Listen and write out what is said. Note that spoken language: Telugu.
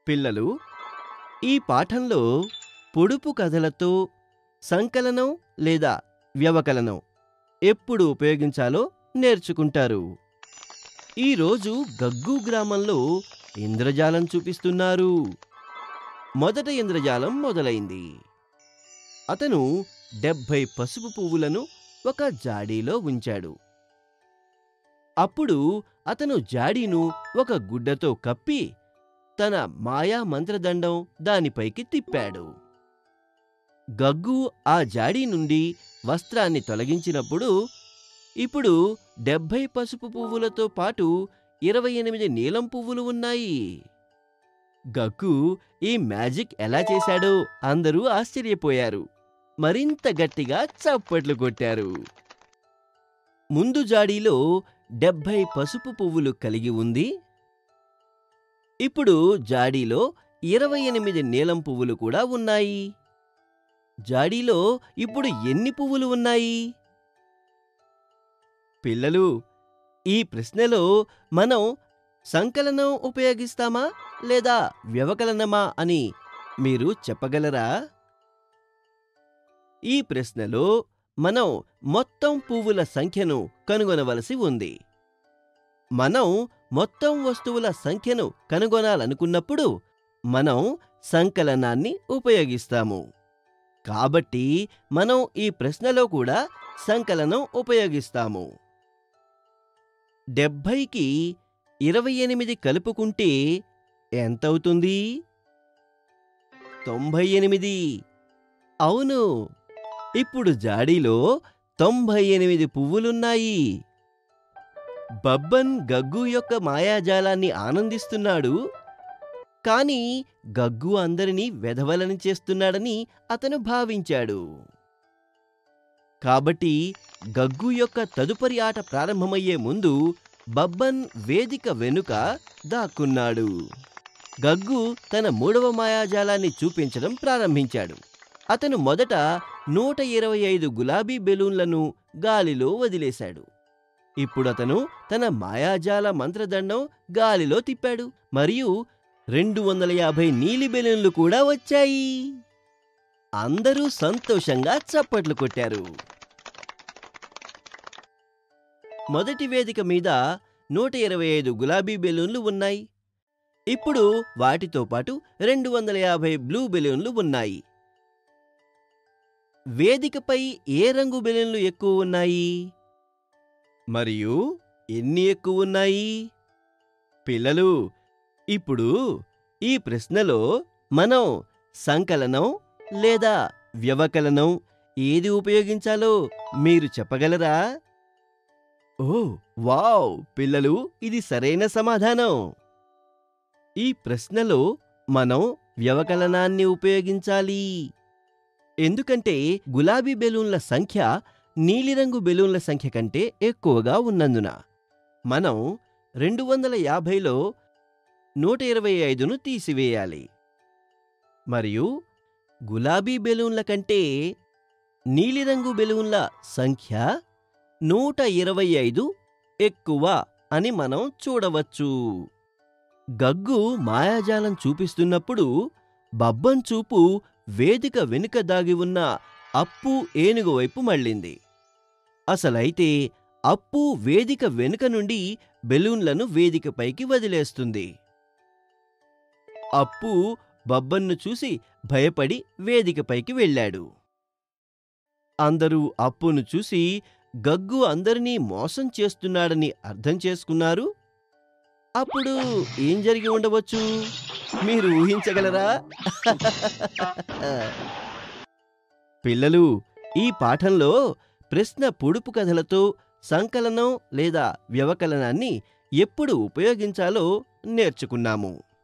పిల్లలు ఈ పాఠంలో పొడుపు కథలతో సంకలనం లేదా వ్యవకలనం ఎప్పుడు ఉపయోగించాలో నేర్చుకుంటారు ఈరోజు గగ్గు గ్రామంలో ఇంద్రజాలం చూపిస్తున్నారు మొదట ఇంద్రజాలం మొదలైంది అతను డెబ్భై పసుపు పువ్వులను ఒక జాడీలో ఉంచాడు అప్పుడు అతను జాడీను ఒక గుడ్డతో కప్పి తన మాయా మంత్రదండం దానిపైకి తిప్పాడు గగ్గు ఆ జాడీ నుండి వస్త్రాన్ని తొలగించినప్పుడు ఇప్పుడు డెబ్భై పసుపు పువ్వులతో పాటు ఇరవై ఎనిమిది నీలం పువ్వులు ఉన్నాయి గగ్గు ఈ మ్యాజిక్ ఎలా చేశాడో అందరూ ఆశ్చర్యపోయారు మరింత గట్టిగా చప్పట్లు కొట్టారు ముందు జాడీలో డెబ్భై పసుపు పువ్వులు కలిగి ఉంది ఇప్పుడు జాడీలో ఇరవై ఎనిమిది నీలం పువ్వులు కూడా ఉన్నాయి జాడీలో ఇప్పుడు ఎన్ని పువ్వులు ఉన్నాయి పిల్లలు ఈ ప్రశ్నలో మనం సంకలనం ఉపయోగిస్తామా లేదా వ్యవకలనమా అని మీరు చెప్పగలరా ఈ ప్రశ్నలో మనం మొత్తం పువ్వుల సంఖ్యను కనుగొనవలసి ఉంది మనం మొత్తం వస్తువుల సంఖ్యను కనుగొనాలనుకున్నప్పుడు మనం సంకలనాన్ని ఉపయోగిస్తాము కాబట్టి మనం ఈ ప్రశ్నలో కూడా సంకలనం ఉపయోగిస్తాము డెబ్భైకి ఇరవై ఎనిమిది కలుపుకుంటే ఎంతవుతుంది తొంభై ఎనిమిది అవును ఇప్పుడు జాడీలో తొంభై ఎనిమిది పువ్వులున్నాయి బబ్బన్ గగ్గు యొక్క మాయాజాలాన్ని ఆనందిస్తున్నాడు కాని గగ్గు అందరినీ వెధవలని చేస్తున్నాడని అతను భావించాడు కాబట్టి గగ్గు యొక్క తదుపరి ఆట ప్రారంభమయ్యే ముందు బబ్బన్ వేదిక వెనుక దాక్కున్నాడు గగ్గు తన మూడవ మాయాజాలాన్ని చూపించడం ప్రారంభించాడు అతను మొదట నూట ఇరవై ఐదు గులాబీ బెలూన్లను గాలిలో వదిలేశాడు ఇప్పుడతను తన మాయాజాల మంత్రదండం గాలిలో తిప్పాడు మరియు రెండు వందల యాభై నీలి బెలూన్లు కూడా వచ్చాయి అందరూ సంతోషంగా చప్పట్లు కొట్టారు మొదటి వేదిక మీద నూట ఇరవై ఐదు గులాబీ బెలూన్లు ఉన్నాయి ఇప్పుడు వాటితో పాటు రెండు వందల యాభై బ్లూ బెలూన్లు ఉన్నాయి వేదికపై ఏ రంగు బెలూన్లు ఎక్కువ ఉన్నాయి మరియు ఎన్ని ఎక్కువ ఉన్నాయి పిల్లలు ఇప్పుడు ఈ ప్రశ్నలో మనం సంకలనం లేదా వ్యవకలనం ఏది ఉపయోగించాలో మీరు చెప్పగలరా ఓ వావ్ పిల్లలు ఇది సరైన సమాధానం ఈ ప్రశ్నలో మనం వ్యవకలనాన్ని ఉపయోగించాలి ఎందుకంటే గులాబీ బెలూన్ల సంఖ్య నీలిరంగు బెలూన్ల సంఖ్య కంటే ఎక్కువగా ఉన్నందున మనం రెండు వందల యాభైలో నూట ఇరవై ఐదును తీసివేయాలి మరియు గులాబీ బెలూన్ల కంటే నీలిరంగు బెలూన్ల సంఖ్య నూట ఇరవై ఐదు ఎక్కువ అని మనం చూడవచ్చు గగ్గు మాయాజాలం చూపిస్తున్నప్పుడు బబ్బన్ చూపు వేదిక వెనుక దాగి ఉన్న అప్పు ఏనుగు వైపు మళ్ళింది అసలైతే అప్పు వేదిక వెనుక నుండి బెలూన్లను వేదికపైకి వదిలేస్తుంది అప్పు బబ్బన్ను చూసి భయపడి వేదికపైకి వెళ్ళాడు అందరూ అప్పును చూసి గగ్గు అందరినీ మోసం చేస్తున్నాడని అర్థం చేసుకున్నారు అప్పుడు ఏం జరిగి ఉండవచ్చు మీరు ఊహించగలరా పిల్లలు ఈ పాఠంలో ప్రశ్న పొడుపు కథలతో సంకలనం లేదా వ్యవకలనాన్ని ఎప్పుడు ఉపయోగించాలో నేర్చుకున్నాము